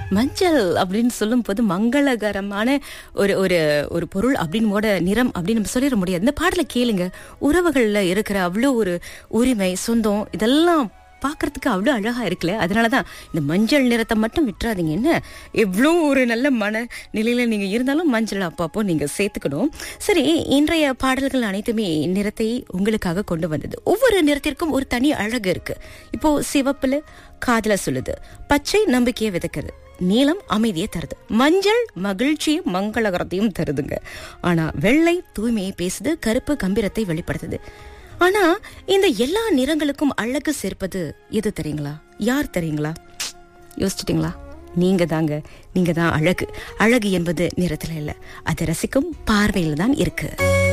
மஞ்சள் அப்படின்னு சொல்லும் போது மங்களகரமான ஒரு ஒரு ஒரு பொருள் அப்படின்னு கூட நிறம் அப்படின்னு நம்ம சொல்லிட முடியாது இந்த பாடலை கேளுங்க உறவுகள்ல இருக்கிற அவ்வளோ ஒரு உரிமை சொந்தம் இதெல்லாம் பார்க்கறதுக்கு அவ்வளோ அழகா இருக்குல்ல அதனால தான் இந்த மஞ்சள் நிறத்தை மட்டும் விட்டுறாதீங்க என்ன எவ்வளோ ஒரு நல்ல மன நிலையில நீங்க இருந்தாலும் மஞ்சள் அப்பப்போ நீங்க சேர்த்துக்கணும் சரி இன்றைய பாடல்கள் அனைத்துமே நிறத்தை உங்களுக்காக கொண்டு வந்தது ஒவ்வொரு நிறத்திற்கும் ஒரு தனி அழகு இருக்கு இப்போ சிவப்புல காதல சொல்லுது பச்சை நம்பிக்கையை விதைக்குது நீலம் அமைதியை தருது மஞ்சள் மகிழ்ச்சியும் மங்களகரத்தையும் தருதுங்க ஆனா வெள்ளை தூய்மையை பேசுது கருப்பு கம்பீரத்தை வெளிப்படுத்துது ஆனா இந்த எல்லா நிறங்களுக்கும் அழகு சேர்ப்பது எது தெரியுங்களா யார் தெரியுங்களா யோசிச்சிட்டீங்களா நீங்க தாங்க நீங்க தான் அழகு அழகு என்பது நிறத்துல இல்ல அதை ரசிக்கும் பார்வையில தான் இருக்கு